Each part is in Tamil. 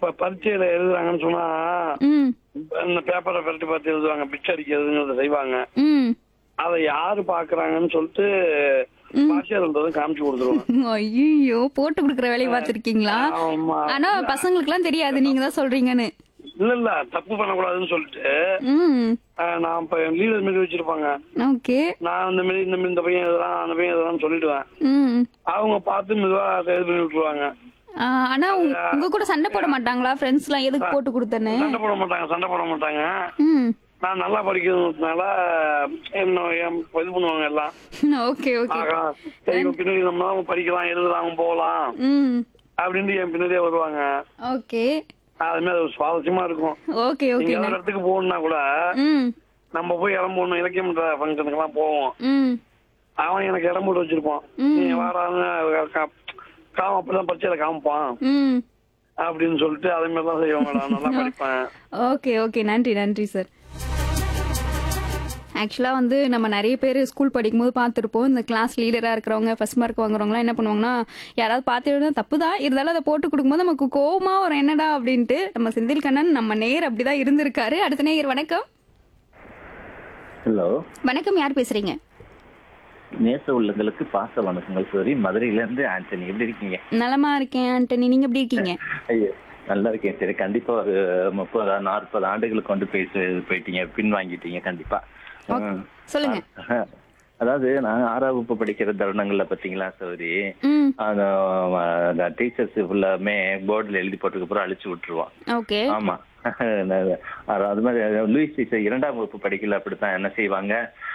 இப்ப பரீட்சையில எழுதுறாங்கன்னு சொன்னா ம் இந்த பேப்பரை பரட்டி பார்த்து எழுதுவாங்க பிச்சை அடிக்கிறதுங்கிறத செய்வாங்க ம் அதை யாரு பாக்குறாங்கன்னு சொல்லிட்டு வாத்தியார் எழுதுறதும் காமிச்சு கொடுத்துருவாங்க ஐயோ போட்டு கொடுக்குற வேலையை பார்த்துருக்கீங்களா ஆமா ஆனா பசங்களுக்குலாம் தெரியாது நீங்க தான் சொல்றீங்கன்னு இல்ல இல்ல தப்பு பண்ணக்கூடாதுன்னு சொல்லிட்டு ம் ஆஹ், நான் இப்ப லீடர் மாரி வச்சிருப்பாங்க ஓகே நான் இந்த மாதிரி இந்த மாதிரி இந்த பையன் எழுதலாம் அந்த பையன் எழுதலாம்னு சொல்லிடுவேன் ம் அவங்க பார்த்து மெதுவா அதை இது பண்ணி விட்டுருவாங்க ஆ, ஆனா உங்க உங்க கூட சண்டை போட மாட்டாங்களா ஃப்ரெண்ட்ஸ் எல்லாம் எதுக்கு போட்டு கொடுத்தேன்னு சண்டை போட மாட்டாங்க சண்டை போட மாட்டாங்க ம் நான் நல்லா படிக்கிறதுனால என்ன என் இது பண்ணுவாங்க எல்லாம் ஓகே ஓகே ஆகா சரி இவன் பின்னாடி நம்மளாம் படிக்கலாம் எழுதலாம் போகலாம் ம் அப்படின்ட்டு என் பின்னாடியே வருவாங்க ஓகே அது மாதிரி ஒரு சுவாரஸ்யமா இருக்கும் ஓகே நீங்க ஓகே ஒரு இடத்துக்கு போகணும்னா கூட ம் நம்ம போய் இடம் போடணும் இலக்கியம் ஃபங்க்ஷனுக்கு எல்லாம் போவோம் ம் அவன் எனக்கு இடம் போட்டு வச்சிருப்பான் நீ வாரான்னு காம அப்படிதான் பரீட்சையில காமிப்பான் ம் அப்படின்னு சொல்லிட்டு அதே மாதிரி தான் செய்வாங்கடா நல்லா படிப்பேன் ஓகே ஓகே நன்றி நன்றி சார் ஆக்சுவலாக வந்து நம்ம நிறைய பேர் ஸ்கூல் படிக்கும்போது பார்த்துருப்போம் இந்த கிளாஸ் லீடராக இருக்கிறவங்க ஃபர்ஸ்ட் மார்க் வாங்குறவங்களாம் என்ன பண்ணுவாங்கன்னா யாராவது பார்த்து எழுதுனா தப்பு தான் இருந்தாலும் அதை போட்டு கொடுக்கும்போது நமக்கு கோவமா வரும் என்னடா அப்படின்ட்டு நம்ம செந்தில் கண்ணன் நம்ம நேர் அப்படிதான் இருந்திருக்காரு அடுத்த நேயர் வணக்கம் ஹலோ வணக்கம் யார் பேசுறீங்க நேச உள்ளங்களுக்கு பாச வணக்கங்கள் சோரி மதுரையில இருந்து ஆண்டனி எப்படி இருக்கீங்க நலமா இருக்கேன் ஆண்டனி நீங்க எப்படி இருக்கீங்க ஐயோ நல்லா இருக்கேன் சரி கண்டிப்பா ஒரு முப்பது நாற்பது ஆண்டுகளுக்கு கொண்டு போய் சே- போயிட்டீங்க பின் வாங்கிட்டீங்க கண்டிப்பா ம். சொல்லுங்க அதாவது நான் ஆறாம் வகுப்பு படிக்கிற தருணங்கள்ல பாத்தீங்களா சௌரி ம் அந்த டீச்சர்ஸ் ஃபுல்லாமே போர்டுல எழுதி போட்டதுக்கு அப்புறம் அழிச்சு விட்டுருவான் ஓகே ஆமா அது அது மாதிரி லூயிஸ் சீசர் இரண்டாம் வகுப்பு படிக்கல அப்படித்தான் என்ன செய்வாங்க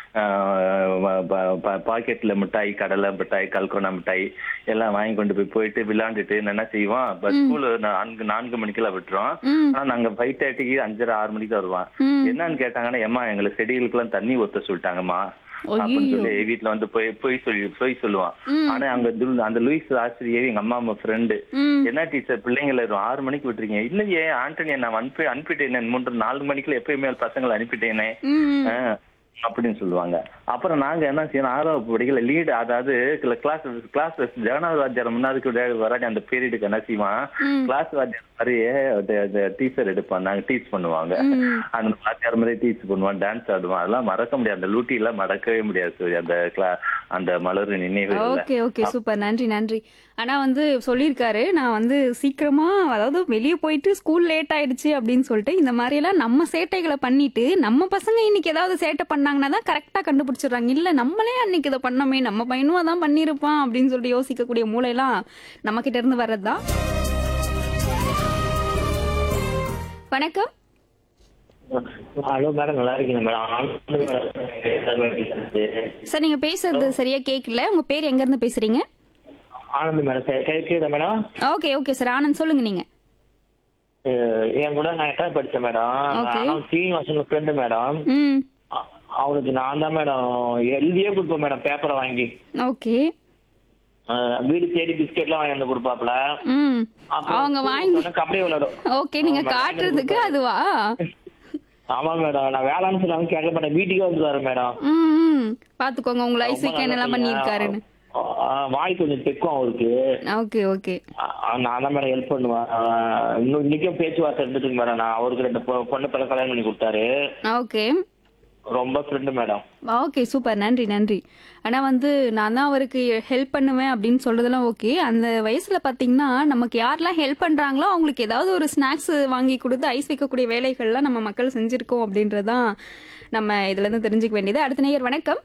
பாக்கெட்ல மிட்டாய் கடலை மிட்டாய் கல்கோனா மிட்டாய் எல்லாம் வாங்கி கொண்டு போய் போயிட்டு விளையாண்டுட்டு என்ன செய்வான் ஸ்கூல் நான்கு நான்கு மணிக்கெல்லாம் விட்டுரும் ம் ஆனா நாங்க ஃபைவ் தேர்ட்டிக்கு அஞ்சரை ஆறு மணிக்கு வருவான் ம் என்னன்னு கேட்டாங்கன்னா ஏமா எங்களுக்கு செடிகளுக்கு எல்லாம் தண்ணி ஊத்த சொல்லிட்டாங்கம்மா அப்படின்னு சொல்லி வீட்டுல வந்து போய் போய் சொல்லி போய் சொல்லுவான் ம். ஆனா அங்க துல்- அந்த லூயிஸ் ஆசிரியர் எங்க அம்மா அம்மா ஃப்ரெண்டு ம் என்ன டீச்சர் பிள்ளைங்களை ஒரு ஆறு மணிக்கு விட்டுறீங்க இல்லையே ஆண்டனி நான் அனுப்பி அனுப்பிட்டேனே மூன்று நாலு மணிக்குள்ள எப்பயுமே பசங்களை அனுப்பிட்டேனே ம் ஆ, அப்படின்னு சொல்லுவாங்க அப்புறம் நாங்க என்ன செய்யணும் ஆறாம் வகுப்பு படிக்கல லீடு அதாவது கிளாஸ் கிளாஸ் ஜெகநாத வாத்தியார் முன்னாடி வராடி அந்த பீரியடுக்கு என்ன செய்வான் ம். கிளாஸ் வாத்தியார் மாதிரியே டீச்சர் எடுப்பான் நாங்க டீச் பண்ணுவாங்க ம். அந்த வாத்தியார் மாதிரியே டீச் பண்ணுவான் டான்ஸ் ஆடுவான் அதெல்லாம் மறக்க முடியாது அந்த லூட்டி எல்லாம் மறக்கவே முடியாது சூரிய அந்த கிளா அந்த மலர் நினைவுகள் ஓகே ஓகே சூப்பர் நன்றி நன்றி ஆனா வந்து சொல்லியிருக்காரு நான் வந்து சீக்கிரமா அதாவது வெளியே போயிட்டு ஸ்கூல் லேட் ஆயிடுச்சு அப்படின்னு சொல்லிட்டு இந்த மாதிரி எல்லாம் நம்ம சேட்டைகளை பண்ணிட்டு நம்ம பசங்க இன்னைக்கு ஏதாவது சேட்டை பண்ணாங்கன்னா தான் கரெக்டா கண்டுபிடிச்சிடுறாங்க இல்ல நம்மளே அன்னைக்கு இதை பண்ணோமே நம்ம பையனும் அதான் பண்ணியிருப்பான் அப்படின்னு சொல்லிட்டு யோசிக்கக்கூடிய மூளையெல்லாம் நம்ம கிட்ட இருந்து வர்றதுதான் வணக்கம் ஹலோ மேடம் நல்லா இருக்கீங்க மேடம் சார் நீங்க பேசுறது சரியா கேட்கல உங்க பேர் எங்க இருந்து பேசுறீங்க ஆனந்த் மேடம் கேட்குதா madam okay okay sir Anand சொல்லுங்க நீங்க அஹ் என் கூட நான் எட்டாவது படிச்சேன் மேடம் Okay. நான் சீனிவாசன் ஃப்ரெண்டு மேடம் ம் அ- அவனுக்கு நான் தான் மேடம் எழுதியே கொடுப்பேன் மேடம் பேப்பரை வாங்கி ஓகே அஹ் வீடு தேடி பிஸ்கெட்லாம் வாங்கி வந்து கொடுப்பாப்புல ம் அப்புறம் அவங்க school வாங்கி போனா கபடி விளையாடும் ஓகே நீங்க காட்டுறதுக்கு அதுவா ஆமா மேடம் நான் வேளாண் சொல்லாம கேட்க மாட்டேன் வீட்டுக்கே வந்துருவாரு மேடம் ம் ம். பாத்துக்கோங்க உங்களை ஐசிக்கு என்னெல்லாம் பண்ணியிருக்காருன்னு அஹ் வாய் கொஞ்சம் தெக்கும் அவருக்கு ஓகே ஓகே அஹ் நான் தான் மேடம் ஹெல்ப் பண்ணுவேன் அஹ் இன்னும் இன்னைக்கும் பேச்சுவார்த்தை இருந்துட்டு மேடம் நான் அவருக்கு ரெண்டு பொ- பொண்ணு பிள்ளை கல்யாணம் பண்ணி கொடுத்தாரு ஓகே ரொம்ப ஃப்ரெண்டு மேடம் ஓகே சூப்பர் நன்றி நன்றி ஆனா வந்து நான் தான் அவருக்கு ஹெல்ப் பண்ணுவேன் அப்படின்னு சொல்றதெல்லாம் ஓகே அந்த வயசுல பாத்தீங்கன்னா நமக்கு யாரெல்லாம் ஹெல்ப் பண்றாங்களோ அவங்களுக்கு ஏதாவது ஒரு ஸ்நாக்ஸ் வாங்கி கொடுத்து ஐஸ் வைக்கக்கூடிய வேலைகள்லாம் நம்ம மக்கள் செஞ்சிருக்கோம் அப்படின்றதான் நம்ம இதுல இருந்து தெரிஞ்சுக்க வேண்டியது அடுத்த நேயர் வணக்கம்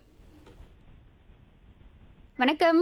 வணக்கம்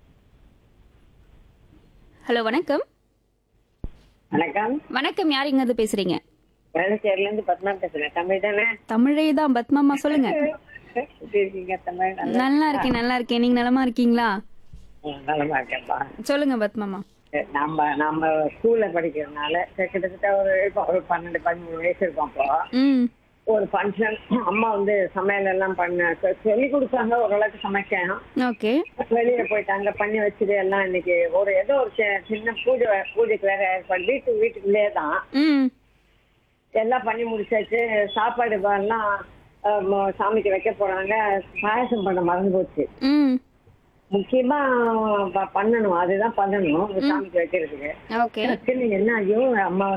ஹலோ வணக்கம் வணக்கம் வணக்கம் யார் இங்க இருந்து பேசுறீங்க வேளச்சேரில இருந்து பத்மா பேசுறேன் தமிழ் தானே தமிழே தான் பத்மாமா சொல்லுங்க எப்படி இருக்கீங்க தமிழ் நல்லா நல்லா இருக்கேன் நல்லா இருக்கேன் நீங்க நலமா இருக்கீங்களா ம், நலமா இருக்கேன்ப்பா சொல்லுங்க பத்மாமா நம்ம நம்ம ஸ்கூல்ல படிக்கிறதுனால கிட்டத்தட்ட ஒரு இப்போ ஒரு பன்னெண்டு பதிமூணு வயசு இருக்கும் அப்போ ம் ஒரு ஃபங்க்ஷன் அம்மா வந்து சமையல் எல்லாம் பண்ண சொ- சொல்லி கொடுத்தாங்க ஓரளவுக்கு சமைக்கேன் ஓகே வெளியில போயிட்டாங்க பண்ணி வச்சுட்டு எல்லாம் இன்னைக்கு ஒரு ஏதோ ஒரு சி- சின்ன பூஜை பூஜைக்கு வேற ஏற்பாடு வீட்டு வீட்டுக்குள்ளே தான் ம் எல்லாம் பண்ணி முடிச்சாச்சு சாப்பாடு எல்லாம் அஹ், ம- சாமிக்கு வைக்க போறாங்க பாயசம் பண்ண மறந்து போச்சு ம் முக்கியமா ப- பண்ணணும் அதுதான் பண்ணணும் இந்த சாமிக்கு வைக்கிறதுக்கு ஓகே டக்குன்னு என்ன ஐயோ அம்மா